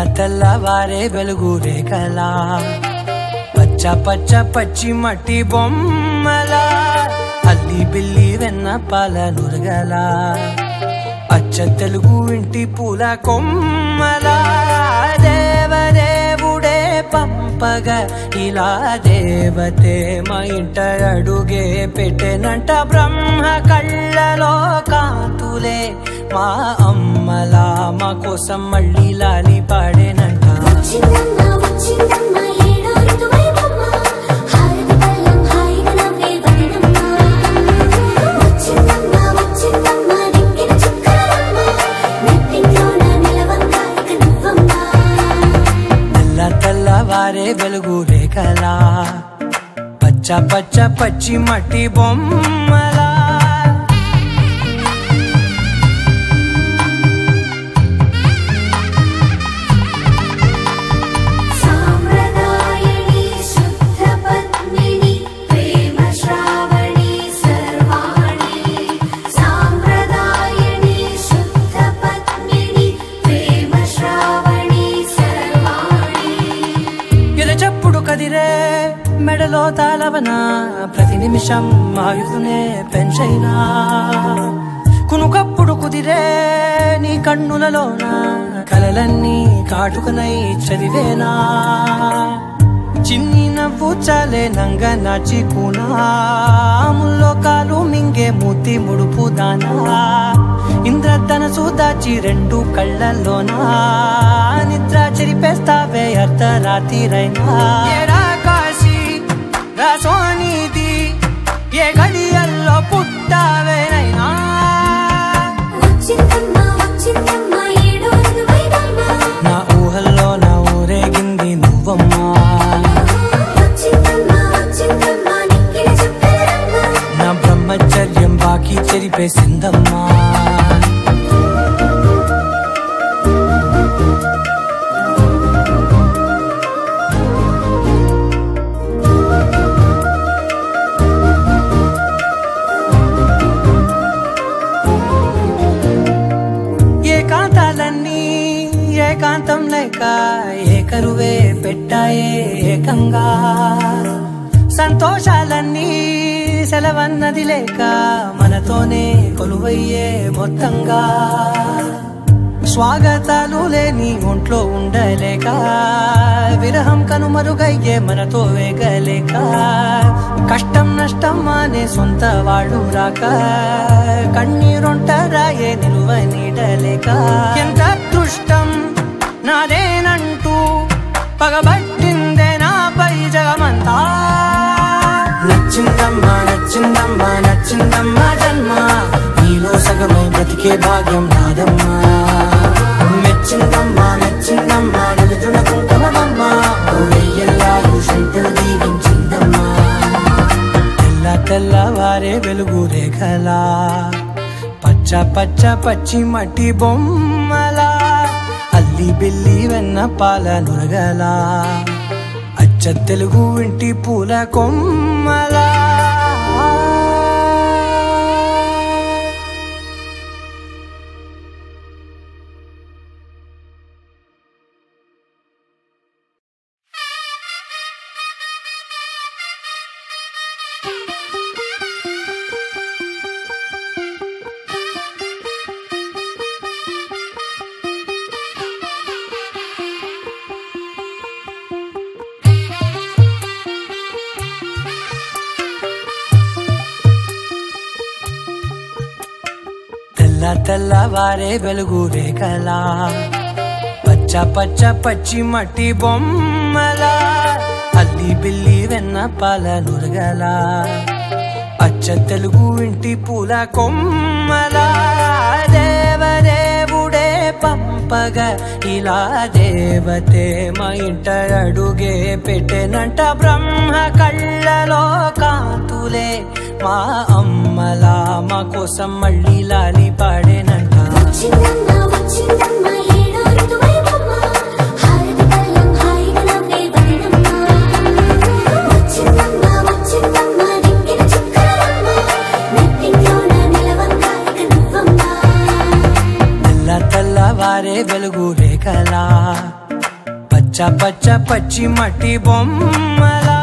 తెల్లవారే వెలుగు రేఖలా పచ్చ పచ్చ పచ్చి మట్టి బొమ్మలా అల్లి బిల్లి వెన్న పాల నురగల అచ్చ తెలుగు ఇంటి పూల కొమ్మలా దేవదేవుడే పంపగా ఇలా దేవతే మా ఇంట అడుగే పెట్టెనంట బ్రహ్మ కళ్ళలో కాంతులే మా అమ్మలా మా కోసం మళ్ళీ లాలి పాడేనంట వచ్చిందమ్మ వచ్చిందమ్మ ఏడో ఋతువైవమ్మ హారతి పళ్ళం హాయిగా నవ్వే వదినమ్మ వచ్చిందమ్మ వచ్చిందమ్మ నింగిన చుక్కలమ్మ నెట్టింట్లోన నిలవంగ ఇక నువ్వమ్మ తెల్ల తెల్లవారే వెలుగు రేఖలా పచ్చ పచ్చ పచ్చి మట్టి బొమ్మలా సామ్రదాయని శుద్ధ పద్మిని ప్రేమ శ్రావణి సర్వాణి సామ్రదాయని శుద్ధ పద్మిని ప్రేమ శ్రావణి సర్వాణి ఎరచప్పుడు కదిరే మెడలో తాళవన ప్రతి నిమిషం ఆయుధునే పెంచైనా కునుకప్పుడు కుదిరే నీ కన్నులలోన కలలన్నీ కాటుకనై చదివేనా చిన్ని నవ్వు చాలే నంగ నాచి ముల్లోకాలు మింగే మూతి ముడుపు దానా ఇంద్రధనసు దాచి రెండు కళ్ళల్లోనా నిద్ర చెరిపేస్తావే అర్ధరాత్రిరైనా ఏరా కాశీ రా సోనిది ఏ గడియల్లో పుట్టావేనైనా వచ్చిందమ్మ వచ్చిందమ్మ ఏడో ఋతువైవమ్మ నా ఊహల్లో నా ఊరేగింది నువ్వమ్మా వచ్చిందమ్మ వచ్చిందమ్మ నింగిన చుక్కలమ్మ నా బ్రహ్మచర్యం బాకీ చెరిపేసిందమ్మా ఏకాంతాలన్నీ ఏకాంతం లేక ఏకరువే పెట్టాయే ఏకంగా సంతోషాలన్నీ సెలవన్నది లేక మనతోనే కొలువయ్యే మొత్తంగా స్వాగతాలు లేని ఒంట్లో ఉండలేక విరహం కనుమరుగయ్యే మనతో వేగలేక కష్టం నష్టం అనే సొంత వాడు రాక కన్నీరొంటరాయే నిలువ నీడలేక ఎంత అదృష్టం నాదేనంటూ పగబట్టిందే నాపై జగమంతా నచ్చిందమ్మా నచ్చిందమ్మా నచ్చిందమ్మా జన్మ నీలో సగమై బ్రతికే భాగ్యం నాదమ్మా మెచ్చిందమ్మా మెచ్చిందమ్మా నలుజున కుంకుమమ్మా వెయ్యల్లాలు శంకరు దీవించిందమ్మా తెల్ల తెల్లవారే వెలుగు రేఖలా పచ్చ పచ్చ పచ్చి మట్టి బొమ్మలా అల్లి బిల్లి వెన్న పాల నురగలా అచ్చ తెలుగు ఇంటి పూల కొమ్మలా తెల్ల తెల్లవారే వెలుగు రేఖలా పచ్చ పచ్చ పచ్చి మట్టి బొమ్మలా అల్లి బిల్లి వెన్న పాల నురగల అచ్చ తెలుగు ఇంటి పూల కొమ్మలా దేవదేవుడే పంపగా ఇలా దేవతే మా ఇంట అడుగే పెట్టెనంట బ్రహ్మ కళ్ళలో కాంతులే మా అమ్మలా మా కోసం మళ్ళీ లాలి పాడేనంట వచ్చిందమ్మ వచ్చిందమ్మ ఏడో ఋతువైవమ్మ హారతి పళ్ళం హాయిగా నవ్వే వదినమ్మ వచ్చిందమ్మ వచ్చిందమ్మ నింగిన చుక్కలమ్మ నెట్టింట్లోన నిలవంగ ఇక నువ్వమ్మ తెల్ల తెల్లవారే వెలుగు రేఖలా పచ్చ పచ్చి మట్టి బొమ్మలా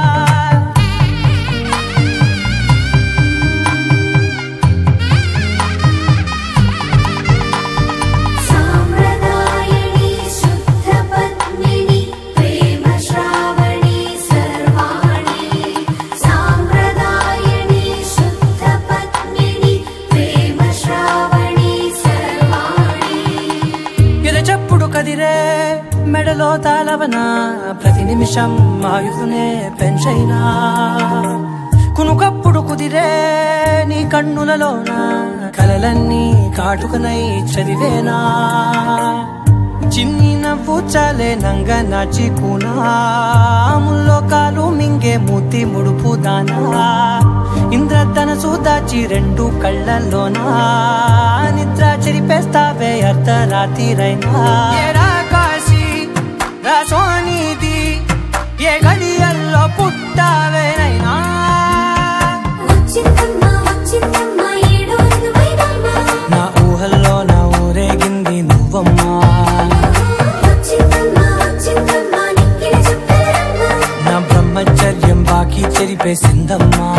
సామ్రదాయని శుద్ధ పద్మిని ప్రేమ శ్రావణి సర్వాణి సామ్రదాయని శుద్ధ పద్మిని ప్రేమ శ్రావణి సర్వాణి ఎద చప్పుడు కదిరే మెడలో తాళవన ప్రతి నిమిషం ఆయుధునే పెంచైనా కునుకప్పుడు కుదిరే నీ కన్నులలోన కలలన్నీ కాటుకనై చదివేనా చిన్ని నవ్వు చాలే నంగ నాచి ముల్లోకాలు మింగే మూతి ముడుపు దానా ఇంద్రధనసు దాచి రెండు కళ్ళల్లోనా నిద్ర చెరిపేస్తావే అర్ధరాత్రిరైనా ఏరా కాశీ రా సోనిది ఏ గడియల్లో పుట్టావేనైనా వచ్చిందమ్మ వచ్చిందమ్మ ఏడో ఋతువైనమ్మ నా ఊహల్లో నా ఊరేగింది నువ్వమ్మా వచ్చిందమ్మ వచ్చిందమ్మ నిక్కిన చుక్కలమ్మ నా బ్రహ్మచర్యం బాకీ చెరిపేసిందమ్మా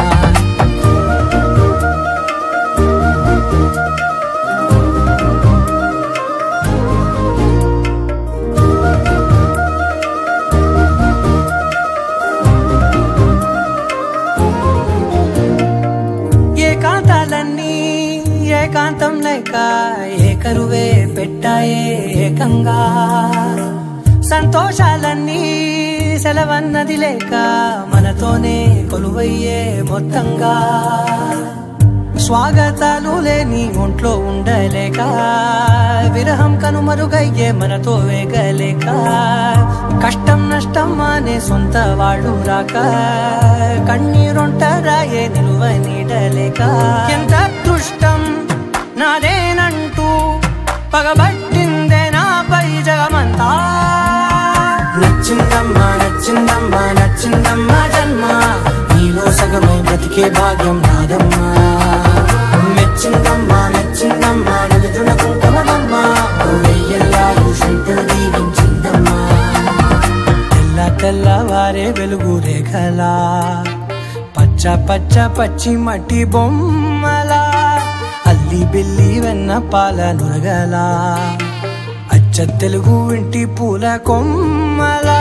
ఏకాంతాలన్నీ ఏకాంతం లేక ఏకరువే పెట్టాయే ఏకంగా సంతోషాలన్నీ సెలవన్నది లేక మనతోనే కొలువయ్యే మొత్తంగా స్వాగతాలు లేని ఒంట్లో ఉండలేక విరహం కనుమరుగయ్యే మనతో వేగలేక కష్టం నష్టం అనే సొంత వాళ్ళు రాక కన్నీరొంటరాయే నిలువ నీడలేక ఎంత దృష్టం నాదేనంటూ పగబట్టిందే నాపై జగమంతా నచ్చిందమ్మా నచ్చిందమ్మా నచ్చిందమ్మా జన్మ నీలో సగమై బ్రతికే భాగ్యం నాదమ్మా మెచ్చిందమ్మా మెచ్చిందమ్మా నలుదున కుంకుమమ్మా వెయ్యల్లారు శంకరు దీవించిందమ్మా తెల్ల తెల్లవారే వెలుగు రేఖలా పచ్చ పచ్చ పచ్చి మట్టి బొమ్మలా అల్లి బిల్లి వెన్న పాల నురగలా అచ్చ తెలుగు ఇంటి పూల కొమ్మలా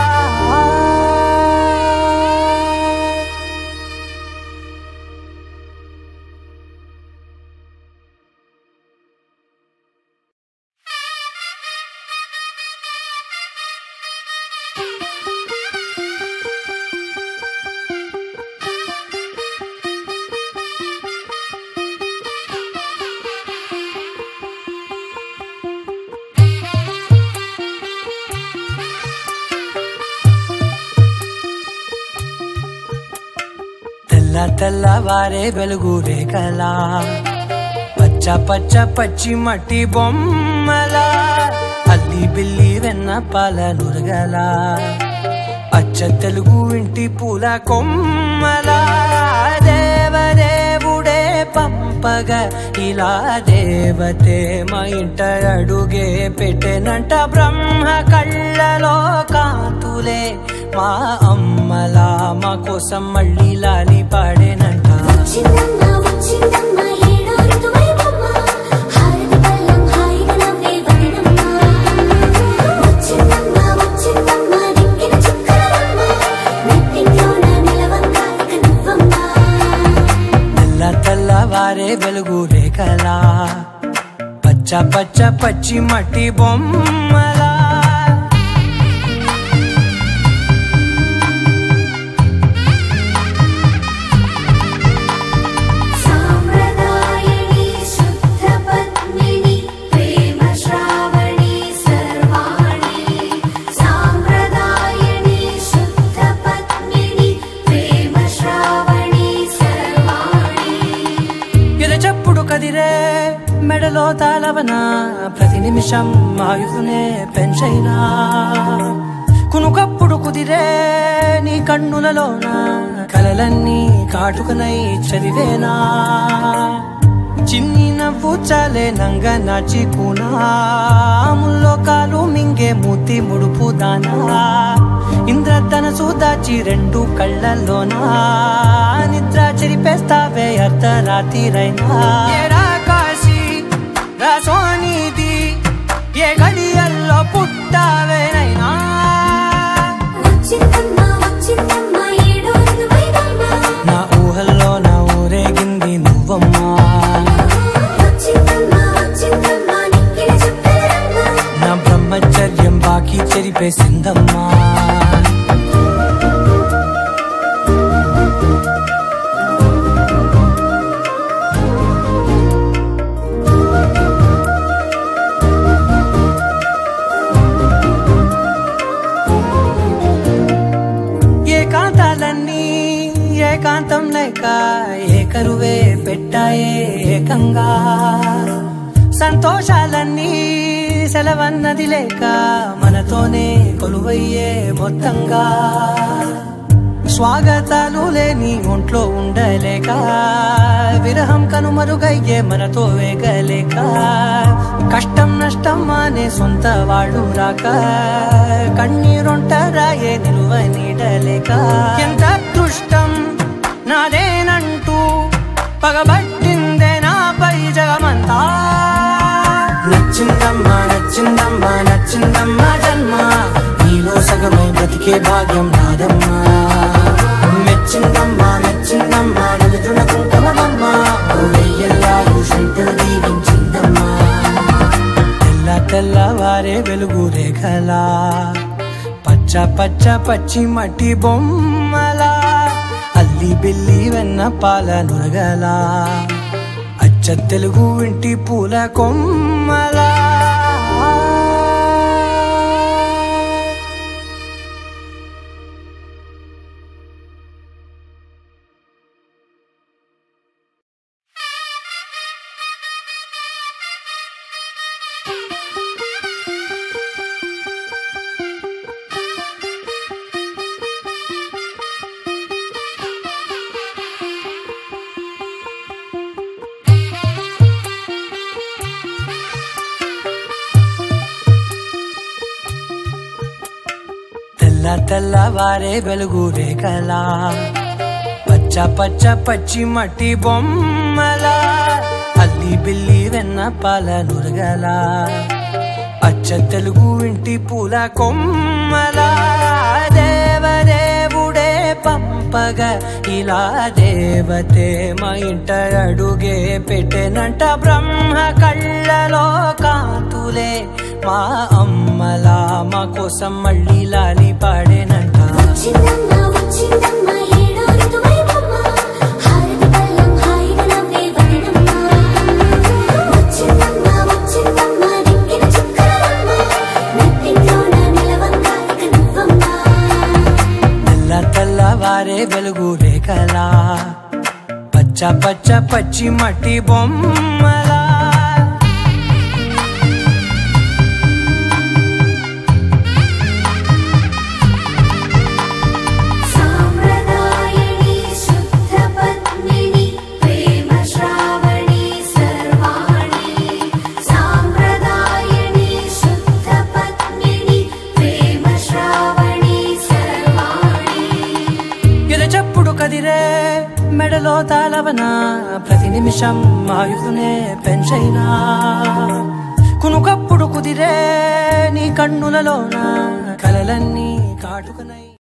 తెల్ల తెల్లవారే వెలుగు రేఖలా పచ్చ పచ్చ పచ్చి మట్టి బొమ్మలా అల్లి బిల్లి వెన్న పాల నురగలా అచ్చ తెలుగు ఇంటి పూల కొమ్మలా దేవదేవుడే పంపగా ఇలా దేవతే మా ఇంట అడుగే పెట్టెనంట బ్రహ్మ కళ్ళలో కాతులే మా అమ్మలా మా కోసం మళ్ళీ లాలి పాడేనంట వచ్చిందమ్మ వచ్చిందమ్మ ఏడో ఋతువైనమ్మ హారతి పళ్ళం హాయిగా నవ్వే వదినమ్మ వచ్చిందమ్మ వచ్చిందమ్మ నిక్కిన చుక్కలమ్మ నెట్టింట్లోన నిలవంక ఇక నువ్వమ్మ తెల్ల తెల్లవారే వెలుగు రేఖలా పచ్చ పచ్చ పచ్చి మట్టి బొమ్మలా సామ్రదాయని శుద్ధ పద్మిని ప్రేమ శ్రావణి సర్వాణి సామ్రదాయని శుద్ధ పద్మిని ప్రేమ శ్రావణి సర్వాణి ఎద చప్పుడు కదిరే మెడలో తాళవన ప్రతి నిమిషం ఆయుధునే పెంచైనా కునుకప్పుడు కుదిరే నీ కన్నులలోన కలలన్నీ కాటుకనై చదివేనా చిన్ని నవ్వు చాలే నంగ నాచి ముల్లో కాలు మింగే మూతి ముడుపు దానా ఇంద్రధనసు దాచి రెండు కళ్ళల్లోనా నిద్ర చెరిపేస్తావే అర్ధరాత్రిరైనా ఏరా కాశీ రా సోనిది ఏ గడియల్లో పుట్టావేనైనా వచ్చిందమ్మా వచ్చిందమ్మా ఏడో ఋతువైనమ్మా నా ఊహల్లో నా ఊరేగింది నువ్వమ్మా వచ్చిందమ్మా వచ్చిందమ్మా నిక్కిన చుక్కలమ్మా నా బ్రహ్మచర్యం బాకీ చెరిపేసిందమ్మా ఏకాంతాలన్నీ ఏకాంతం లేక ఏకరువే పెట్టాయే ఏకంగా సంతోషాలన్నీ సెలవన్నది లేక మనతోనే కొలువయ్యే మొత్తంగా స్వాగతాలు లేని ఒంట్లో ఉండలేక విరహం కనుమరుగయ్యే మనతో వేగలేక కష్టం నష్టం అనే సొంత వాడు రాక కన్నీరొంటరాయే నిలువ నీడలేక ఎంత అదృష్టం నాదేనంటూ పగబట్టిందే నాపై జగమంతా నచ్చిందమ్మా నచ్చిందమ్మా నచ్చిందమ్మా జన్మ నీలో సగమై బ్రతికే భాగ్యం నాదమ్మా మెచ్చిందమ్మా మెచ్చిందమ్మా నలుదున కుంకుమమ్మా వెయ్యల్లారు శంకరు దీవించిందమ్మా తెల్ల తెల్లవారే వెలుగు రేఖలా పచ్చ పచ్చ పచ్చి మట్టి బొమ్మలా అల్లి బిల్లి వెన్న పాల నురగలా అచ్చ తెలుగు ఇంటి పూల కొమ్మలా తెల్ల తెల్లవారే వెలుగు రేఖలా పచ్చ పచ్చ పచ్చి మట్టి బొమ్మలా అల్లి బిల్లి వెన్న పాల నురగలా అచ్చ తెలుగు ఇంటి పూల కొమ్మలా దేవదేవుడే పంపగా ఇలా దేవతే మా ఇంట అడుగే పెట్టెనంట బ్రహ్మ కళ్ళలో కాంతులే మా అమ్మలా మా కోసం మళ్ళీ లాలి పాడేనంట వచ్చిందమ్మా వచ్చిందమ్మా ఏడో ఋతువైనమ్మా హారతి పళ్ళం హాయిగా నవ్వే వదనమ్మా వచ్చిందమ్మా వచ్చిందమ్మా నిక్కిన చుక్కలమ్మా నెట్టింట్లోన నిలవంగా ఇక నువ్వమ్మా తెల్ల తెల్లవారే వెలుగు రేఖలా పచ్చ పచ్చ పచ్చి మట్టి బొమ్మలా సాంప్రదాయని శుద్ధ పద్మిని ప్రేమ శ్రావణి సర్వాణి సాంప్రదాయని శుద్ధ పద్మిని ప్రేమ శ్రావణి సర్వాణి ఎరచప్పుడు కదిరే మెడలో తాళవన ప్రతి నిమిషం ఆయుధునే పెంచైనా కునుకప్పుడు కుదిరే నీ కన్నులలోన కలలన్నీ కాటుకనై